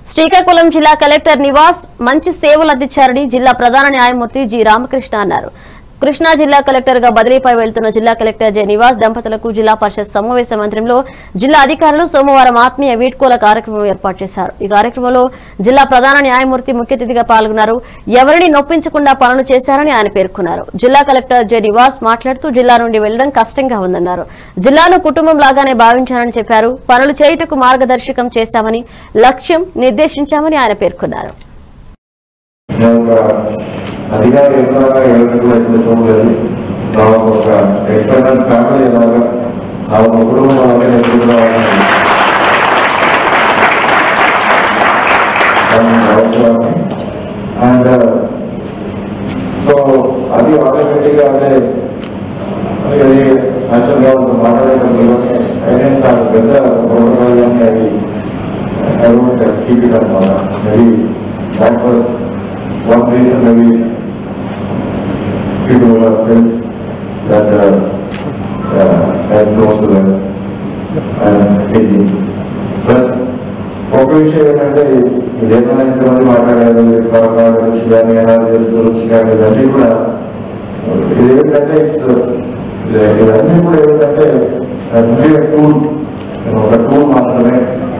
శ్రీకాకుళం జిల్లా కలెక్టర్ నివాస్ మంచి సేవలు అందించారని జిల్లా ప్రధాన న్యాయమూర్తి జి రామకృష్ణ అన్నారు కృష్ణా జిల్లా కలెక్టర్ గా బదిలీపై వెళ్తున్న జిల్లా కలెక్టర్ జె నివాస్ దంపతులకు జిల్లా పరిషత్ సమావేశ మందిరంలో జిల్లా అధికారులు సోమవారం ఆత్మీయ వీడ్కోల కార్యక్రమం ఏర్పాటు చేశారు ఈ కార్యక్రమంలో జిల్లా ప్రధాన న్యాయమూర్తి ముఖ్య అతిథిగా పాల్గొన్నారు ఎవరిని నొప్పించకుండా పనులు చేశారని ఆయన పేర్కొన్నారు జిల్లా కలెక్టర్ జె నివాస్ మాట్లాడుతూ జిల్లా నుండి వెళ్లడం కష్టంగా ఉందన్నారు జిల్లాను కుటుంబం లాగానే భావించారని చెప్పారు పనులు చేయుటకు మార్గదర్శకం చేశామని లక్ష్యం నిర్దేశించామని ఆయన పేర్కొన్నారు నేను ఒక అధికారి ఎలాగా ఎవరికి అయితే చూడలేదు నాకు ఒక ఎక్స్టర్నల్ ఫ్యామిలీ లాగా నా ఒక కుటుంబం అలాగే నేను కూడా అండ్ సో అది ఆటోమేటిక్గా అంటే అది యాక్చువల్గా ఒక మాట్లాడేటప్పుడు అయితే నాకు పెద్ద ప్రోటోకాల్ కానీ అది I won't uh, keep it up on that. Maybe that was one reason maybe people will have felt that uh, uh, I close to them and thinking. But ఒక విషయం ఏంటంటే ఇదేమైనా ఇంతమంది మాట్లాడారు కరోనా గురించి కానీ ఎనాలిసిస్ గురించి కానీ ఇవన్నీ కూడా ఇది ఏంటంటే ఇట్స్ ఇవన్నీ కూడా ఏంటంటే టూల్ ఒక టూల్ మాత్రమే